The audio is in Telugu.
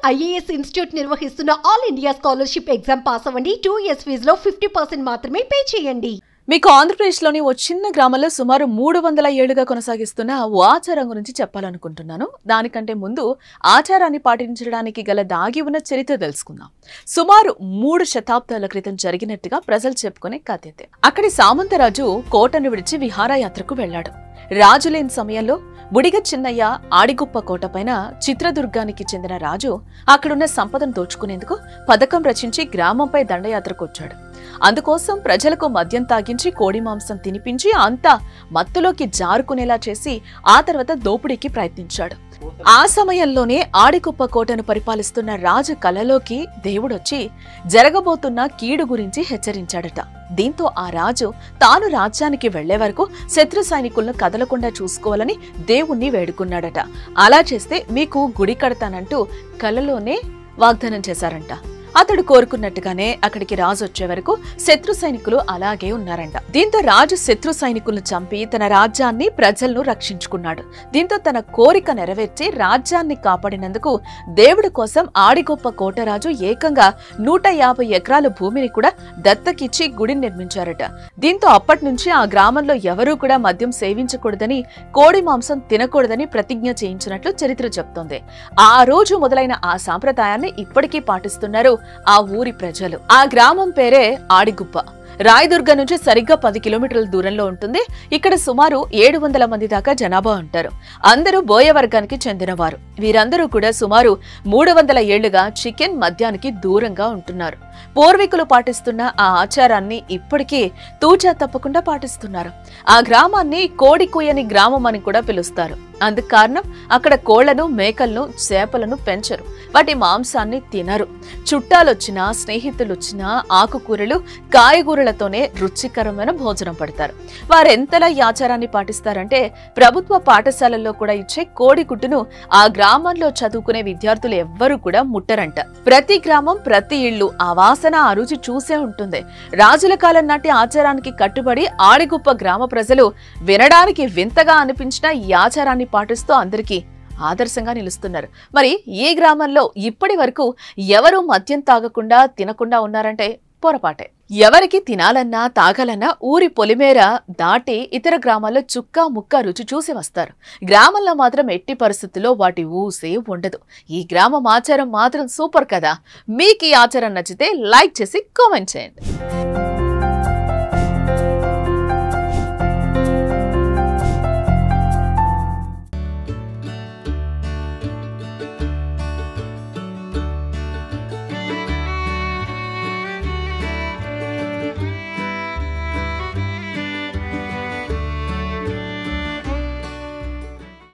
ఐఏఎస్ ఇన్స్టిట్యూట్ నిర్వహిస్తున్న all India scholarship exam pass అవ్వండి టూ ఇయర్స్ ఫీజులో ఫిఫ్టీ పర్సెంట్ మాత్రమే పే చేయండి మీకు ఆంధ్రప్రదేశ్లోని ఓ చిన్న గ్రామంలో సుమారు మూడు వందల ఏళ్లుగా కొనసాగిస్తున్న ఓ ఆచారం గురించి చెప్పాలనుకుంటున్నాను దానికంటే ముందు ఆచారాన్ని పాటించడానికి గల దాగి ఉన్న చరిత్ర తెలుసుకుందాం సుమారు మూడు శతాబ్దాల క్రితం జరిగినట్టుగా ప్రజలు చెప్పుకునే కథ ఇది అక్కడి సామంతరాజు కోటను విడిచి విహారయాత్రకు వెళ్ళాడు రాజు లేని సమయంలో బుడిగ చిన్నయ్య ఆడిగుప్ప కోటపైన చిత్రదుర్గానికి చెందిన రాజు అక్కడున్న సంపదను దోచుకునేందుకు పథకం రచించి గ్రామంపై దండయాత్రకు వచ్చాడు అందుకోసం ప్రజలకు మద్యం తాగించి కోడి మాంసం తినిపించి అంతా మత్తులోకి జారుకునేలా చేసి ఆ తర్వాత దోపిడీకి ప్రయత్నించాడు ఆ సమయంలోనే ఆడికుప్ప కోటను పరిపాలిస్తున్న రాజు కలలోకి దేవుడొచ్చి జరగబోతున్న కీడు గురించి హెచ్చరించాడట దీంతో ఆ రాజు తాను రాజ్యానికి వెళ్లే వరకు శత్రు సైనికులను కదలకుండా చూసుకోవాలని దేవుణ్ణి వేడుకున్నాడట అలా చేస్తే మీకు గుడి కడతానంటూ కలలోనే వాగ్దానం చేశారంట అతడు కోరుకున్నట్టుగానే అక్కడికి రాజు వచ్చే వరకు శత్రు సైనికులు అలాగే ఉన్నారంట దీంతో రాజు శత్రు సైనికులను చంపి తన రాజ్యాన్ని ప్రజలను రక్షించుకున్నాడు దీంతో తన కోరిక నెరవేర్చి రాజ్యాన్ని కాపాడినందుకు దేవుడి కోసం ఆడిగొప్ప కోటరాజు ఏకంగా నూట యాభై ఎకరాల భూమిని కూడా దత్తకిచ్చి గుడిని నిర్మించారట దీంతో అప్పటి నుంచి ఆ గ్రామంలో ఎవరూ కూడా మద్యం సేవించకూడదని కోడి మాంసం తినకూడదని ప్రతిజ్ఞ చేయించినట్లు చరిత్ర చెప్తోంది ఆ రోజు మొదలైన ఆ సాంప్రదాయాన్ని ఇప్పటికీ పాటిస్తున్నారు ఆ ఊరి ప్రజలు ఆ గ్రామం పేరే ఆడిగుప్ప రాయదుర్గ నుంచి సరిగ్గా పది కిలోమీటర్ల దూరంలో ఉంటుంది ఇక్కడ సుమారు ఏడు వందల మంది దాకా జనాభా ఉంటారు అందరూ బోయ వర్గానికి చెందినవారు వీరందరూ కూడా సుమారు మూడు వందల ఏళ్లుగా చికెన్ మద్యానికి దూరంగా ఉంటున్నారు పూర్వీకులు పాటిస్తున్న ఆ ఆచారాన్ని ఇప్పటికీ తూచా తప్పకుండా పాటిస్తున్నారు ఆ గ్రామాన్ని కోడి కుయ్యని గ్రామం అని కూడా పిలుస్తారు అందుకు కారణం అక్కడ కోళ్లను మేకలను చేపలను పెంచరు వాటి మాంసాన్ని తినరు చుట్టాలొచ్చినా స్నేహితులొచ్చినా ఆకుకూరలు కాయగూరలతోనే రుచికరమైన భోజనం పడతారు వారెంతలా ఈ ఆచారాన్ని పాటిస్తారంటే ప్రభుత్వ పాఠశాలల్లో కూడా ఇచ్చే కోడిగుడ్డును ఆ గ్రామంలో చదువుకునే విద్యార్థులు ఎవ్వరూ కూడా ముట్టరంట ప్రతి గ్రామం ప్రతి ఇల్లు ఆ వాసన ఆ రుచి చూసే ఉంటుంది రాజుల కాలం నాటి ఆచారానికి కట్టుబడి ఆడిగుప్ప గ్రామ ప్రజలు వినడానికి వింతగా అనిపించిన ఈ ఆచారాన్ని పాటిస్తూ అందరికీ ఆదర్శంగా నిలుస్తున్నారు మరి ఈ గ్రామంలో ఇప్పటి వరకు ఎవరు మద్యం తాగకుండా తినకుండా ఉన్నారంటే పొరపాటే ఎవరికి తినాలన్నా తాగాలన్నా ఊరి పొలిమేర దాటి ఇతర గ్రామాల్లో చుక్క ముక్క రుచి చూసి వస్తారు గ్రామంలో మాత్రం ఎట్టి పరిస్థితుల్లో వాటి ఊసే ఉండదు ఈ గ్రామం ఆచారం మాత్రం సూపర్ కదా మీకు ఈ ఆచారం నచ్చితే లైక్ చేసి కామెంట్ చేయండి